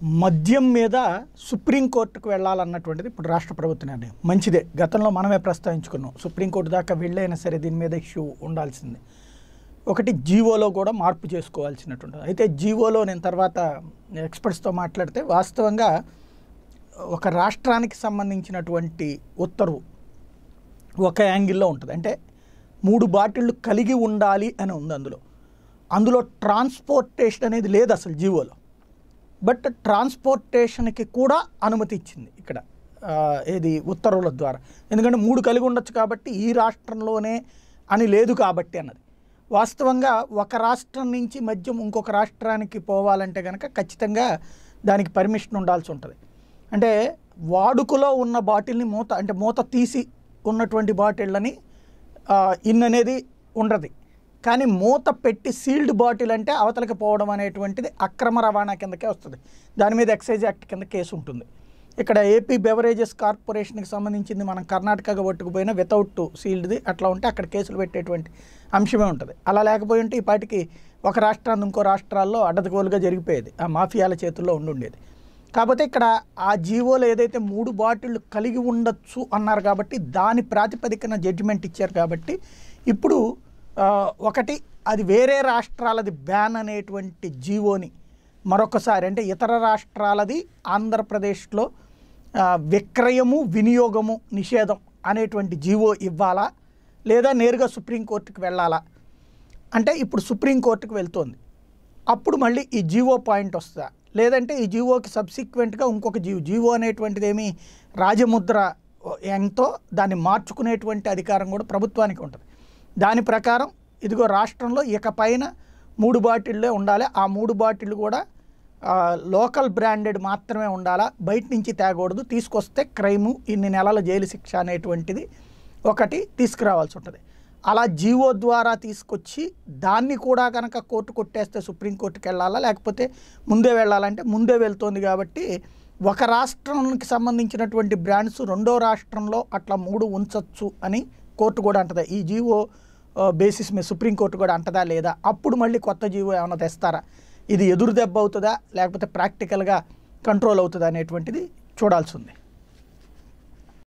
మద్యం మీద సుప్రీంకోర్టుకు వెళ్ళాలన్నటువంటిది ఇప్పుడు రాష్ట్ర ప్రభుత్వ నిర్ణయం మంచిదే గతంలో మనమే ప్రస్తావించుకున్నాం సుప్రీంకోర్టు దాకా వెళ్ళైనా సరే దీని మీద ఇష్యూ ఉండాల్సిందే ఒకటి జీవోలో కూడా మార్పు చేసుకోవాల్సినటువంటి అయితే జీవోలో నేను తర్వాత ఎక్స్పర్ట్స్తో మాట్లాడితే వాస్తవంగా ఒక రాష్ట్రానికి సంబంధించినటువంటి ఉత్తర్వు ఒక యాంగిల్లో ఉంటుంది అంటే మూడు బాటిళ్ళు కలిగి ఉండాలి అని ఉంది అందులో అందులో ట్రాన్స్పోర్టేషన్ అనేది లేదు అసలు జీవోలో బట్ ట్రాన్స్పోర్టేషన్కి కూడా అనుమతి ఇచ్చింది ఇక్కడ ఆ, ఏది ఉత్తర్వుల ద్వారా ఎందుకంటే మూడు కలిగి ఉండొచ్చు కాబట్టి ఈ రాష్ట్రంలోనే అని లేదు కాబట్టి అన్నది వాస్తవంగా ఒక రాష్ట్రం నుంచి మద్యం ఇంకొక రాష్ట్రానికి పోవాలంటే కనుక ఖచ్చితంగా దానికి పర్మిషన్ ఉండాల్సి ఉంటుంది అంటే వాడుకలో ఉన్న బాటిల్ని మూత అంటే మూత తీసి ఉన్నటువంటి బాటిళ్ళని ఆ, ఇన్ అనేది ఉండదు కానీ మూత పెట్టి సీల్డ్ బాటిల్ అంటే అవతలకి పోవడం అనేటువంటిది అక్రమ రవాణా కిందకే వస్తుంది దాని మీద ఎక్సైజ్ యాక్ట్ కింద కేసు ఉంటుంది ఇక్కడ ఏపీ బెవరేజెస్ కార్పొరేషన్కి సంబంధించింది మనం కర్ణాటకగా పట్టుకుపోయినా వితౌట్ సీల్డ్ది అట్లా ఉంటే అక్కడ కేసులు పెట్టేటువంటి అంశమే ఉంటుంది అలా లేకపోయి ఉంటే ఈ పాటికి ఒక రాష్ట్రాన్ని ఇంకో రాష్ట్రాల్లో అడ్డగోలుగా జరిగిపోయేది ఆ మాఫియాల చేతుల్లో ఉండుండేది కాకపోతే ఇక్కడ ఆ జీవోలో ఏదైతే మూడు బాటిళ్ళు కలిగి ఉండొచ్చు అన్నారు కాబట్టి దాని ప్రాతిపదికన జడ్జిమెంట్ ఇచ్చారు కాబట్టి ఇప్పుడు ఆ, ఒకటి అది వేరే రాష్ట్రాలది బ్యాన్ అనేటువంటి జీవోని మరొకసారి అంటే ఇతర రాష్ట్రాలది ఆంధ్రప్రదేశ్లో ఆ, విక్రయము వినియోగము నిషేధం అనేటువంటి జీవో ఇవ్వాలా లేదా నేరుగా సుప్రీంకోర్టుకి వెళ్ళాలా అంటే ఇప్పుడు సుప్రీంకోర్టుకు వెళ్తోంది అప్పుడు మళ్ళీ ఈ జీవో పాయింట్ వస్తుందా లేదంటే ఈ జీవోకి సబ్సిక్వెంట్గా ఇంకొక జీవో జీవో అనేటువంటిది ఏమి రాజముద్ర ఎంతో దాన్ని మార్చుకునేటువంటి అధికారం కూడా ప్రభుత్వానికి ఉంటుంది దాని ప్రకారం ఇదిగో రాష్ట్రంలో ఇక పైన మూడు బాటిళ్ళే ఉండాలి ఆ మూడు బాటిళ్ళు కూడా ఆ, లోకల్ బ్రాండెడ్ మాత్రమే ఉండాలా బయట నుంచి తేకూడదు తీసుకొస్తే క్రైము ఇన్ని నెలల జైలు శిక్ష అనేటువంటిది ఒకటి తీసుకురావాల్సి ఉంటుంది అలా జీవో ద్వారా తీసుకొచ్చి దాన్ని కూడా కనుక కోర్టు కొట్టేస్తే సుప్రీంకోర్టుకి వెళ్ళాలా లేకపోతే ముందే వెళ్ళాలంటే ముందే వెళ్తోంది కాబట్టి ఒక రాష్ట్రానికి సంబంధించినటువంటి బ్రాండ్స్ రెండో రాష్ట్రంలో అట్లా మూడు ఉంచొచ్చు అని కోర్టు కూడా అంటదా ఈ జీవో ఆ, బేసిస్ మీద సుప్రీంకోర్టు కూడా అంటదా లేదా అప్పుడు మళ్ళీ కొత్త జీవో ఏమైనా తెస్తారా ఇది ఎదురు దెబ్బ అవుతుందా లేకపోతే ప్రాక్టికల్గా కంట్రోల్ అవుతుందా అనేటువంటిది చూడాల్సి ఉంది